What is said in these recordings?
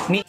నీ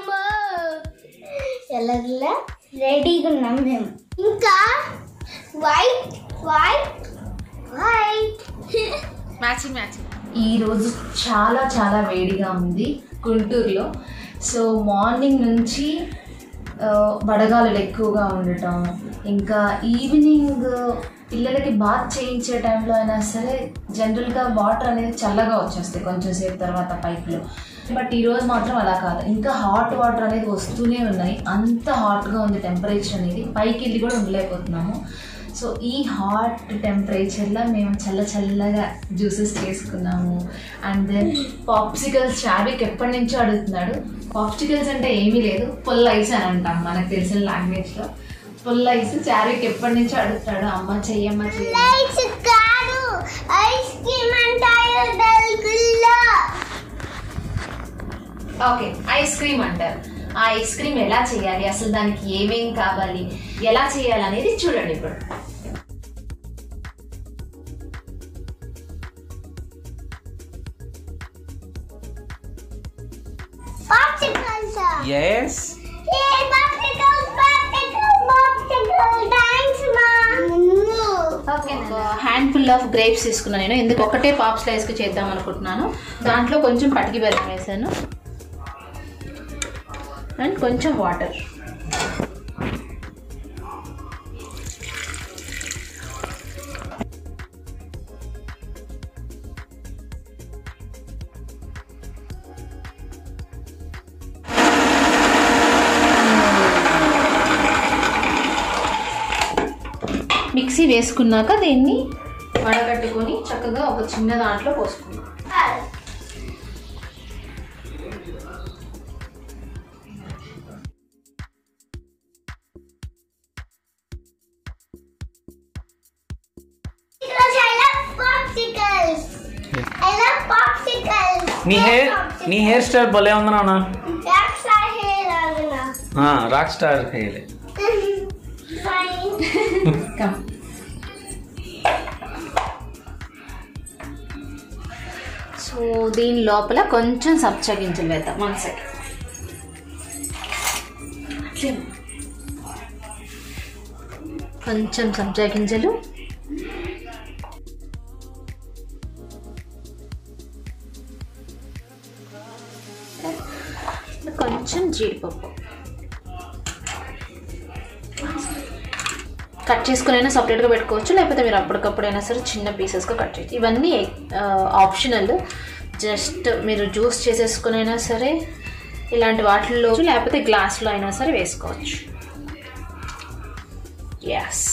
ఎలాగలా రెడీగా ఉన్నాం మేము ఇంకా white white white matching matching ఈరోజు చాలా చాలా వేడిగా ఉంది గుంటూరులో సో మార్నింగ్ నుంచి ఆ, వడగాలులు ఎక్కువగా ఉండటం ఇంకా ఈవినింగ్ పిల్లలకి బాత్ చేయించే టైంలో అయినా సరే జనరల్గా వాటర్ అనేది చల్లగా వచ్చేస్తాయి కొంచెం సేపు తర్వాత పైప్లో బట్ ఈరోజు మాత్రం అలా కాదు ఇంకా హాట్ వాటర్ అనేది వస్తూనే ఉన్నాయి అంత హాట్గా ఉంది టెంపరేచర్ అనేది పైకి వెళ్ళి కూడా ఉండలేకపోతున్నాము సో ఈ హాట్ టెంపరేచర్లో మేము చల్ల చల్లగా జ్యూసెస్ చేసుకున్నాము అండ్ దెన్ పాప్సికల్స్ చాబిక్ ఎప్పటి నుంచో అడుగుతున్నాడు పాప్సికల్స్ అంటే ఏమీ లేదు పుల్ల ఐస్ అని అంటాం మనకు తెలిసిన లాంగ్వేజ్లో పుల్ల ఐస్ చాబిక్ ఎప్పటి నుంచో అడుగుతాడు అమ్మ చెయ్యమ్మ చెయ్యమ్మ ఐస్ కాదు ఐస్ క్రీమ్ అంటారు బెల్గుల్లో ఓకే ఐస్ క్రీమ్ అంటారు ఆ ఐస్ క్రీమ్ ఎలా చేయాలి అసలు దానికి ఏమేం కావాలి ఎలా చేయాలి అనేది చూడండి ఇప్పుడు పాప్సికల్స్ ఎస్ ఏ పాప్సికల్స్ పాప్సికల్స్ పాప్సికల్స్ థాంక్స్ మా okay handful of grapes తీసుకున్నాను నేను ఎందుకు ఒకటే పాప్ స్లైస్కి చేద్దాం అనుకుంటున్నాను దాంట్లో కొంచెం పటికి బెల్లం వేసాను అండ్ కొంచెం వాటర్ మిక్సీ వేసుకున్నాక దీన్ని వడగట్టుకొని చక్కగా ఒక చిన్న దాంట్లో పోసుకుందాం Because I love popsicles. I love popsicles. నీ హెయిర్ నీ హెయిర్ స్టైల్ భలే ఉంది నాన్న That's my hair, Agna. Rock star hair Fine. Come so దీని లోపల కొంచెం సబ్జా గింజలు వేద్దాం వన్ సెకండ్ కొంచెం సబ్జా గింజలు కొంచెం జీడిపప్పు కట్ చేసుకునైనా సపరేట్గా పెట్టుకోవచ్చు లేకపోతే మీరు అప్పటికప్పుడైనా సరే చిన్న పీసెస్గా కట్ చేయొచ్చు ఇవన్నీ ఆప్షనల్ జస్ట్ మీరు జ్యూస్ చేసేసుకునైనా సరే ఇలాంటి వాటిల్లో లేకపోతే గ్లాస్లో అయినా సరే వేసుకోవచ్చు ఎస్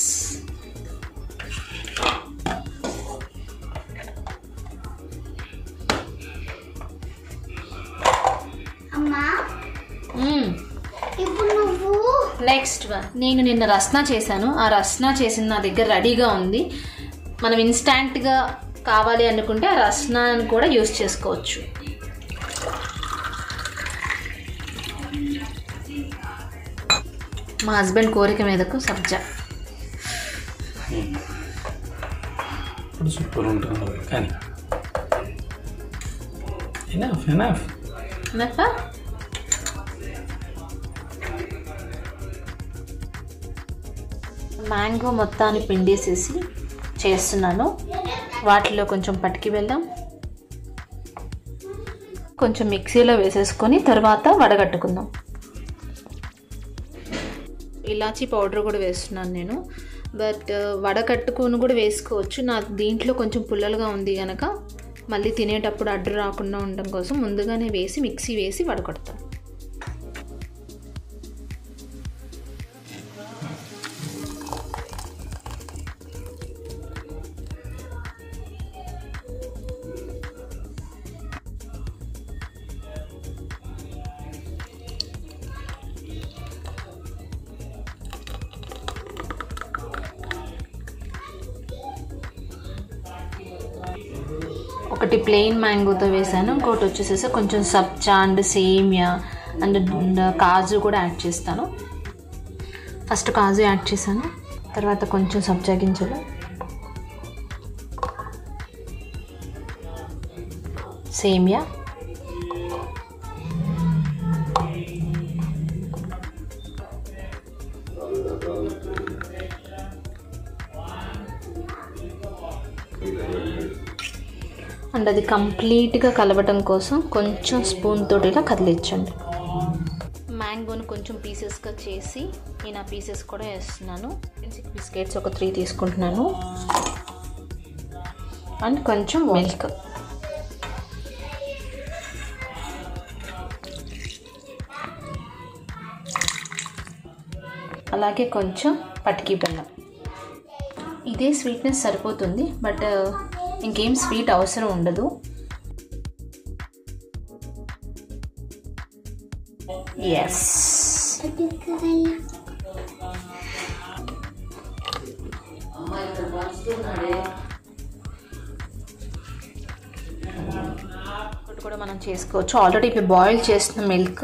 అమ్మా ఇప్పుడు నువ్వు నెక్స్ట్ వన్ నేను నిన్న రస్నా చేశాను ఆ రస్నా చేసిన నా దగ్గర రెడీగా ఉంది మనం ఇన్స్టాంట్గా కావాలి అనుకుంటే ఆ రస్నాను కూడా యూస్ చేసుకోవచ్చు మా హస్బెండ్ కోరిక మీదకు సబ్జా ఇప్పుడు సూపర్ ఉంటుంది కానీ ఎనఫ్ ఎనఫ్ నఫా మ్యాంగో మొత్తాన్ని పిండేసేసి చేస్తున్నాను వాటిలో కొంచెం పటికి వెళ్దాం కొంచెం మిక్సీలో వేసేసుకొని తర్వాత వడగట్టుకుందాం ఇలాచీ పౌడర్ కూడా వేస్తున్నాను నేను బట్ వడకట్టుకొని కూడా వేసుకోవచ్చు నా దీంట్లో కొంచెం పుల్లలుగా ఉంది కనుక మళ్ళీ తినేటప్పుడు అడ్డు రాకుండా ఉండడం కోసం ముందుగానే వేసి మిక్సీ వేసి వడకడతాం ఒకటి ప్లెయిన్ మ్యాంగోతో వేసాను ఇంకోటి వచ్చేసేసి కొంచెం సబ్జా అండ్ సేమియా అండ్ కాజు కూడా యాడ్ చేస్తాను ఫస్ట్ కాజు యాడ్ చేశాను తర్వాత కొంచెం సబ్జా గింజలు సేమియా అండ్ అది కంప్లీట్గా కలవటం కోసం కొంచెం స్పూన్ తోటి ఇలా కదిలించండి మ్యాంగోని కొంచెం పీసెస్గా చేసి నేను ఆ పీసెస్ కూడా వేస్తున్నాను బిస్కెట్స్ ఒక త్రీ తీసుకుంటున్నాను అండ్ కొంచెం మిల్క్ అలాగే కొంచెం పటికి బెల్లం ఇదే స్వీట్నెస్ సరిపోతుంది బట్ ఇంకేం స్వీట్ అవసరం ఉండదు ఎస్ ఒకటి కూడా మనం చేసుకోవచ్చు ఆల్రెడీ ఇప్పుడు బాయిల్ చేసిన మిల్క్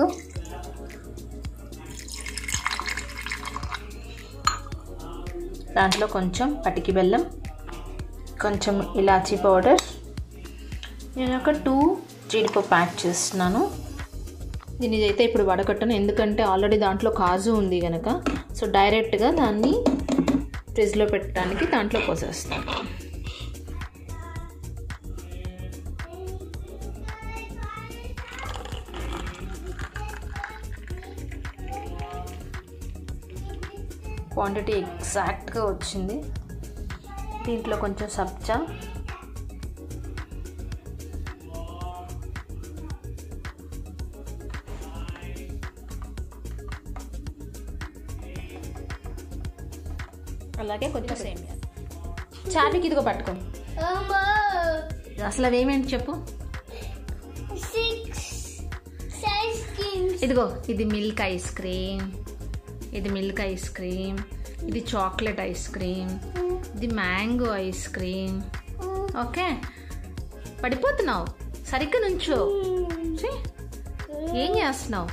దాంట్లో కొంచెం పటికి బెల్లం కొంచెం ఇలాచీ పౌడర్ నేను ఒక టూ జీడిపప్పు యాడ్ చేస్తున్నాను దీని ఇదైతే ఇప్పుడు వడకట్టను ఎందుకంటే ఆల్రెడీ దాంట్లో కాజు ఉంది కనుక సో డైరెక్ట్గా దాన్ని ఫ్రిడ్జ్లో పెట్టడానికి దాంట్లో పోసేస్తాను క్వాంటిటీ ఎగ్జాక్ట్గా వచ్చింది దీంట్లో కొంచెం సబ్జా అలాగే కొంచెం సేమియా చార్విక్ ఇదిగో పట్టుకో అసలు అవేమేంటి చెప్పు సిక్స్ సైజ్ స్కిన్స్ ఇదిగో ఇది మిల్క్ ఐస్ క్రీమ్ ఇది మిల్క్ ఐస్ క్రీమ్ ఇది చాక్లెట్ ఐస్ క్రీమ్ ఇది మ్యాంగో ఐస్ క్రీమ్ ఓకే పడిపోతున్నావు సరిగ్గా నుంచో ఛీ, ఏం చేస్తున్నావు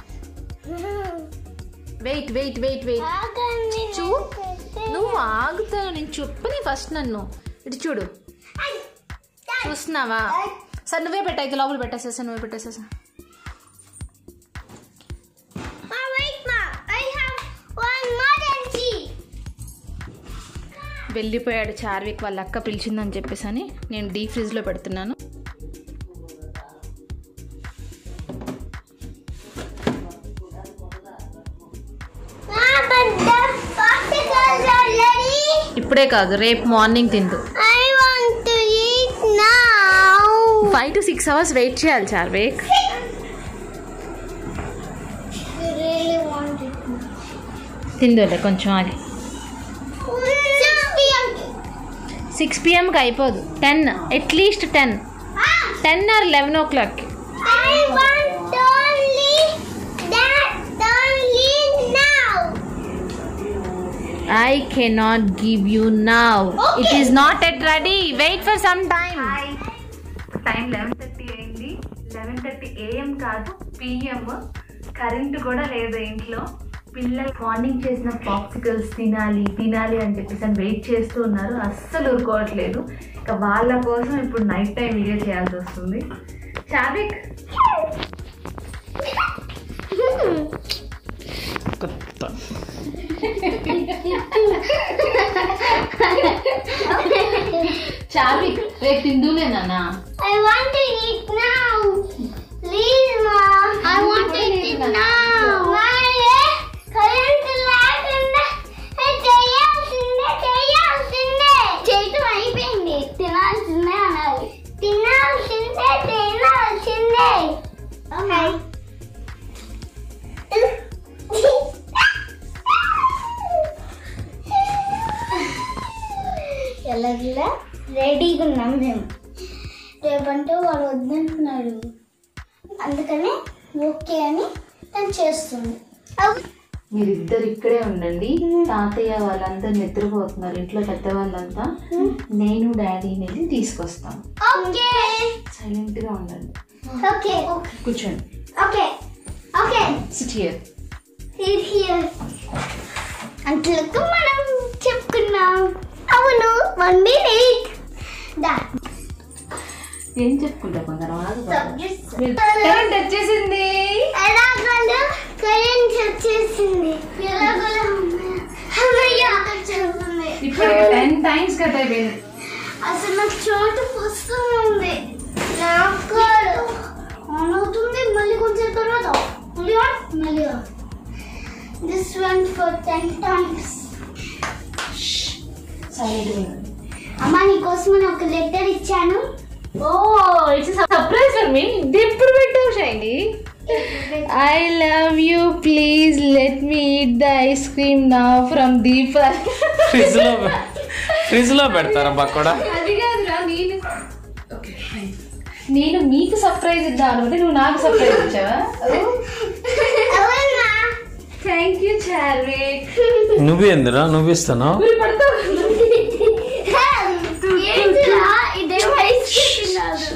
వెయిట్ వెయిట్ వెయిట్ వెయిట్ చూ నువ్వు ఆగుతావు నేను చెప్పని ఫస్ట్ నన్ను ఇటు చూడు చూస్తున్నావా సరే నువ్వే పెట్టయితే లోపల పెట్టేసేసా నువ్వే పెట్టేసేసా wait, ma. I have one more than tea. వెళ్ళిపోయాడు చార్విక్ వాళ్ళ అక్క పిలిచిందని చెప్పేసి అని నేను డీప్ ఫ్రిడ్జ్లో పెడుతున్నాను Ah, but the popsicles are ready. ఇప్పుడే కాదు రేపు మార్నింగ్ తిందు I want to eat now. Five to six hours wait చేయాలి Charvik You really want it. తిందులే కొంచెం ఆగి Six p.m. సిక్స్ పిఎంకి అయిపోదు ten at least ten Ah, ten or eleven ఓ క్లాక్కి I want only that only now. I cannot give you now it is not at ready wait for some time time eleven thirty అయింది eleven thirty AM కాదు PM current కూడా లేదు ఇంట్లో పిల్లలు morning చేసిన popsicles తినాలి తినాలి అని చెప్పేసి అని వెయిట్ చేస్తూ ఉన్నారు అస్సలు ఊరుకోవట్లేదు ఇక వాళ్ళ కోసం ఇప్పుడు నైట్ టైం వీడియో చేయాల్సి వస్తుంది చావిక్ చార్విక్ రేపు తిందులేనా I want to eat now. Please, mom. I want to eat now. Maya, current లేకుండా చేయాల్సిందే చేయాల్సిందే చేయటం అయిపోయింది తినాల్సిందే అనాలి తినాల్సిందే తినాల్సిందే ఓకే ఎలాగిలా రెడీగా ఉన్నాం మేము రేపంటే వాడు వద్దంటున్నాడు అందుకని ఓకే అని తను చేస్తుంది మీరిద్దరు ఇక్కడే ఉండండి తాతయ్య వాళ్ళందరూ నిద్రపోతున్నారు ఇంట్లో పెద్దవాళ్ళంతా నేను డాడీని వెళ్ళి తీసుకొస్తాను ఓకే సైలెంట్ గా ఉండండి ఓకే కూర్చోండి okay okay sit here here అంతలకు మనం చెప్పుకున్నాం అవును వన్ మినిట్ దా ఏం చెప్పుకుంటా బంగారం ఆగు బాబు. కరెంట్ వచ్చేసింది ఎలాగోలో కరెంట్ వచ్చేసింది ఎలాగోలో అమ్మయ్య చెప్తుంది ఇప్పుడు టెన్ టైమ్స్ కట్ అయిపోయింది అసలు నాకు చోటు వస్తుంది earlier. This one for 10 times. Silent అమ్మా నీకోసం నేను ఒక లెటర్ ఇచ్చాను oh it's surprise for me ఇది ఎప్పుడు పెట్టావు Shiny I love you please let me eat the ice cream నా ఫ్రమ్ దీప ఫ్రిడ్జ్ లో ఫ్రిడ్జ్ లో పెడతారా పకోడా అది కాదురా నేను ఓకే నేను మీకు సర్ప్రైజ్ ఇద్దాం అనుకుంటే నువ్వు నాకు సర్ప్రైజ్ ఇచ్చావా అవునా థ్యాంక్ యూ చార్విక్ నువ్వు ఎందురా నువ్వు ఇస్తున్నావు మీరు పడతావు ఏంటిరా ఇదేం ఐస్ తిన్నాడు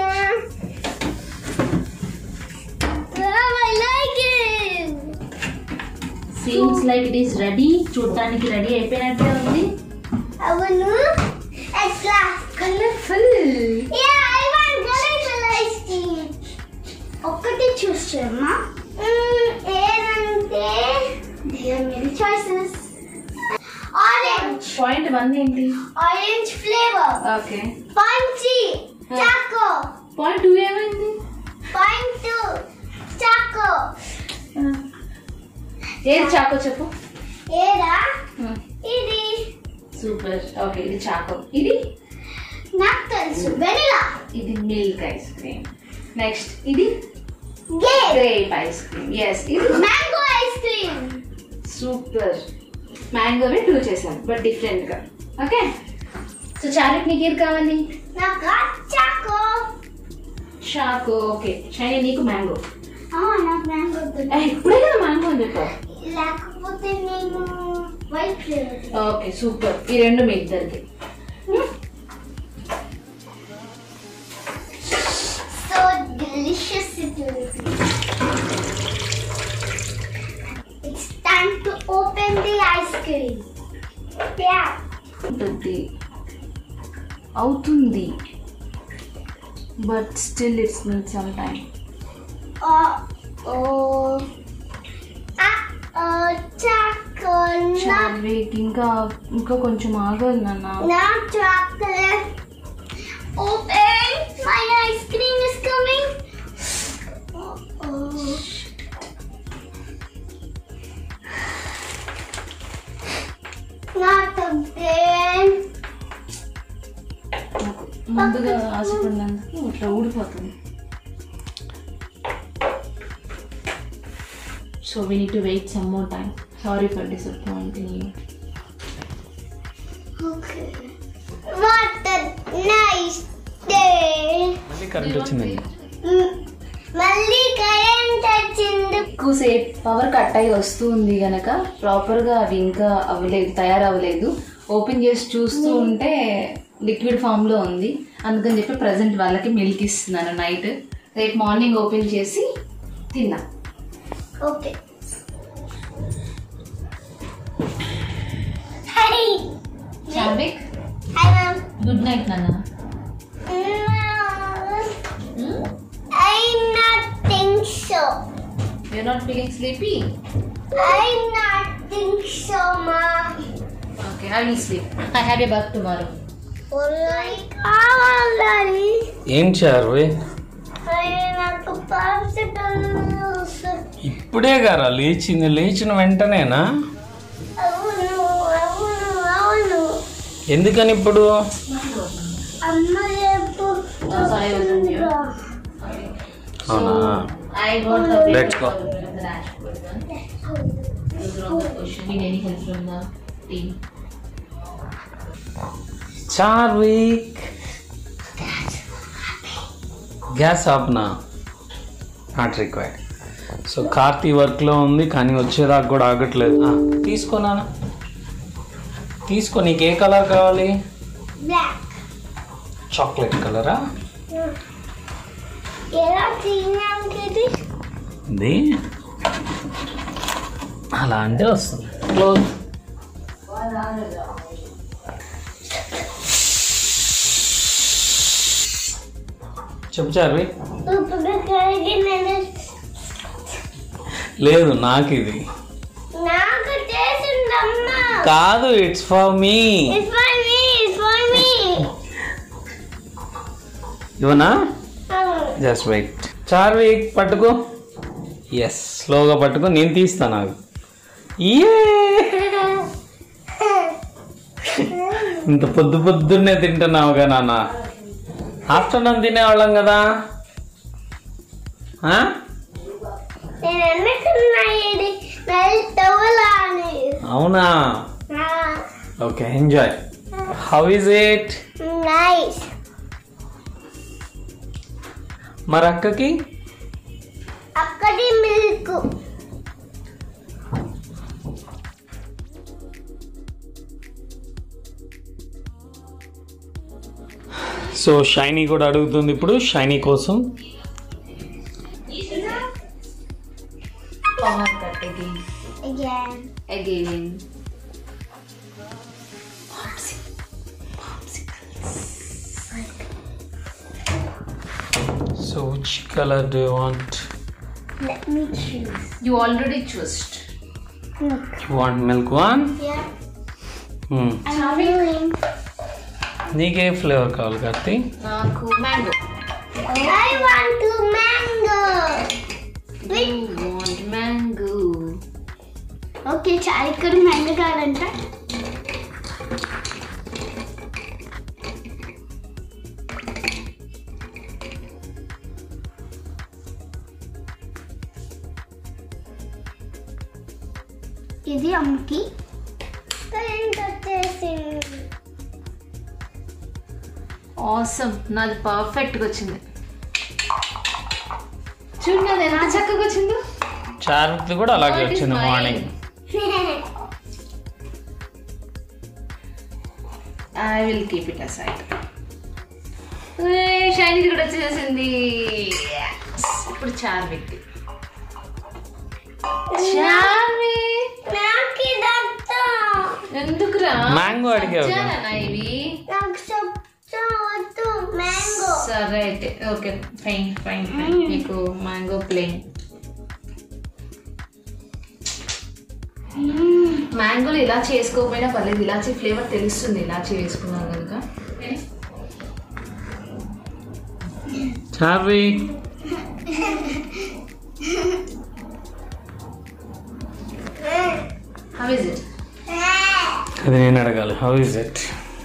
I like it. Seems like it is ready చూడటానికి రెడీ అయిపోయినట్టే ఉంది అవును ఎట్లా colourful Yeah, I want colourful ice cream. ఒక్కటి చూస్ చేయమ్మా ఏదంటే there are many choices. Orange, point one ఏంటి orange flavor. Okay Punchy, choco. Point two ఏమైంది Point two, choco. ఏది చాకో చెప్పు ఏదా ఇది సూపర్ ఓకే ఇది చాకో ఇది నాకు తెలుసు వెనిలా ఇది మిల్క్ ఐస్ క్రీమ్ నెక్స్ట్ ఇది గే గ్రేప్ ఐస్ క్రీమ్ ఎస్ ఇది మ్యాంగో ఐస్ క్రీమ్ సూపర్ మ్యాంగోవే టూ చేశాను బట్ డిఫరెంట్గా ఓకే సో చారిక్ నీకు ఏది కావాలి నాకు చాకో షాకో ఓకే షైనీ నీకు మ్యాంగో నాకు మ్యాంగో ఇప్పుడే కదా మ్యాంగో అని చెప్పావు లేకపోతే నేను వైట్ ఫ్లేవర్ ఓకే సూపర్ ఈ రెండు మీ ఇద్దరికి so delicious it will be. It's time to open the ice cream. Yeah. ఉంటుంది అవుతుంది but still it's need some time Uh oh. Ah, uh, chocolate. Charvik ఇంకా ఇంకా కొంచెం ఆగాలి నాన్న Not chocolate. Open. My ice cream is coming. Uh-oh. Not again. ముందుగా ఆశపడినందుకు ఇట్లా ఊడిపోతుంది so we need to wait some more time sorry for disappointing you Okay. What a nice day. మళ్ళీ కరెంట్ వచ్చిందండి Mm, మళ్ళీ కరెంట్ వచ్చింది ఎక్కువసేపు power cut అయ్యి వస్తుంది గనక ప్రాపర్గా అవి ఇంకా అవ్వలేదు తయారవ్వలేదు ఓపెన్ చేసి చూస్తూ ఉంటే లిక్విడ్ ఫామ్లో ఉంది అందుకని చెప్పి ప్రజెంట్ వాళ్ళకి మిల్క్ ఇస్తున్నాను నైట్ రేపు మార్నింగ్ ఓపెన్ చేసి తిన్నా okay Hari Charvik hi ma'am good night నాన్న I not think so your not feeling sleepy I not think so మా okay I will sleep I have a birth tomorrow కావాలి ఏం చారు నాకు పాప్సికల్స్ ఇప్పుడే గారా లేచింది లేచిన వెంటనేనా అవును అవును అవును ఎందుకని ఇప్పుడు అమ్మ రేపు sorry, I wasn't here. అవునా I got the Let's go. the dashboard one. Those are all the questions. Need any help from the team? Charvik gas ఆప్నా నాట్ రిక్వైర్డ్ సో కార్తీ వర్క్లో ఉంది కానీ వచ్చేదాకా కూడా ఆగట్లేదు ఆ, తీసుకో నాన్న తీసుకో నీకు ఏ కలర్ కావాలి బ్లాక్ చాక్లెట్ కలరా ఎలా తిన్నాం ఇది ఇది అలా అంటే వస్తుంది క్లోజ్ చెప్పు చార్వి ఇప్పుడు కడిగి నేను లేదు నాకు ఇది నాకు చేసిందమ్మా కాదు it's for me It's for me, it's for me. ఇవనా Um, జస్ట్ వెయిట్ చార్విక్ పట్టుకో ఎస్ స్లోగా పట్టుకో నేను తీస్తాను నాకు ఏ ఇంత పొద్దు పొద్దున్నే తింటున్నావుగా నాన్న ఆఫ్టర్నూన్ తినేవాళ్ళం కదా ఆ? నేను అనుకున్నా ఇది నైట్ టవల్ అని అవునా okay enjoy how is it nice మరి అక్కకి అక్కడి మిల్క్ సో షైనీ కూడా అడుగుతుంది ఇప్పుడు షైనీ కోసం power cut again again again so which colour do want let me choose you already choosed you want milk one yeah I feeling నీకే flavour కావాలి కార్తీ నాకు mango I want to mango want mango okay చాలా ఇక్కడ mango కావాలంట ఇది అమ్మకి current వచ్చేసింది awesome నాది పర్ఫెక్ట్గా వచ్చింది చూడు నాది ఎంత చక్కగా వచ్చిందో చారుది కూడా అలాగే Oh, it is వచ్చింది mine. Morning I will keep it aside Shiny కూడా వచ్చేసింది Yes. ఇప్పుడు చార్విక్ చార్వి నాకు ఇదంతా ఎందుకురా Mango అడిగావు కదా. సబ్జానా ఇవి నాకు సబ్జా వద్దు మ్యాంగో సరే అయితే ఓకే ఫైన్ ఫైన్ ఫైన్ మీకు మ్యాంగో ప్లేన్ మ్యాంగోలు ఇలా చేసుకోకపోయినా పర్లేదు ఇలాచీ ఫ్లేవర్ తెలుస్తుంది ఇలాచీ వేసుకున్నాం కనుక చార్వి హౌ ఇస్ ఇట్ అది నేను అడగాలి how is it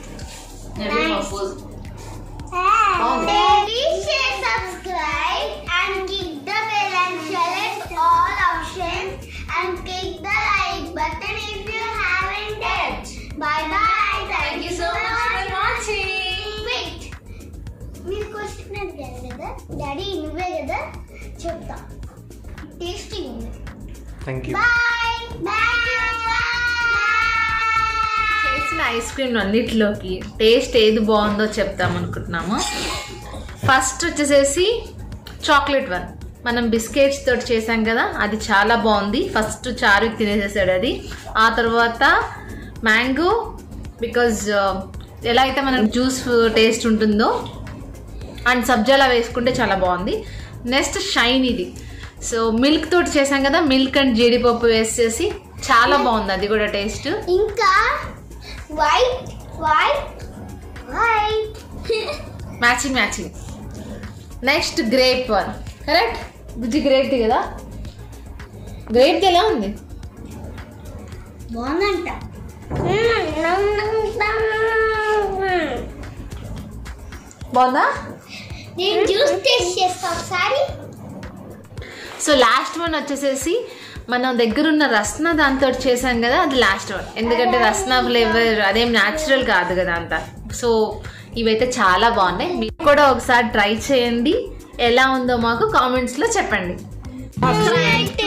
Please share, subscribe and click the bell and select all options and click the like button if you haven't yet. Bye bye. Thank you so much for watching. Wait. మీరు question అడిగారు కదా daddy నువ్వే కదా చెప్తా tasty ఉంది thank you bye bye చేసిన ice cream అన్నిటిలోకి taste ఏది బాగుందో చెప్తాం అనుకుంటున్నాము ఫస్ట్ వచ్చేసేసి చాక్లెట్ వన్ మనం బిస్కెట్స్ తోటి చేసాం కదా అది చాలా బాగుంది ఫస్ట్ చారు తినేసేసాడు అది ఆ తర్వాత మ్యాంగో బికాజ్ ఎలా అయితే మనకు జ్యూస్ టేస్ట్ ఉంటుందో అండ్ సబ్జాలా వేసుకుంటే చాలా బాగుంది నెక్స్ట్ షైన్ ఇది సో మిల్క్ తోటి చేసాం కదా మిల్క్ అండ్ జీడిపప్పు వేసేసి చాలా బాగుంది అది కూడా టేస్ట్ ఇంకా white white white matching matching next grape one correct బుజ్జి గ్రేప్ది కదా గ్రేప్ది ఎలా ఉంది బాగుందంట బాగుందా నేను జ్యూస్ టేస్ట్ చేస్తా ఒకసారి సో లాస్ట్ వన్ వచ్చేసేసి మనం దగ్గరున్న రస్నా దాంతో చేసాం కదా అది లాస్ట్ వన్ ఎందుకంటే రస్నా ఫ్లేవర్ అదేం న్యాచురల్ కాదు కదా అంత సో ఇవైతే చాలా బాగున్నాయి మీరు కూడా ఒకసారి ట్రై చేయండి ఎలా ఉందో మాకు కామెంట్స్లో చెప్పండి Subscribe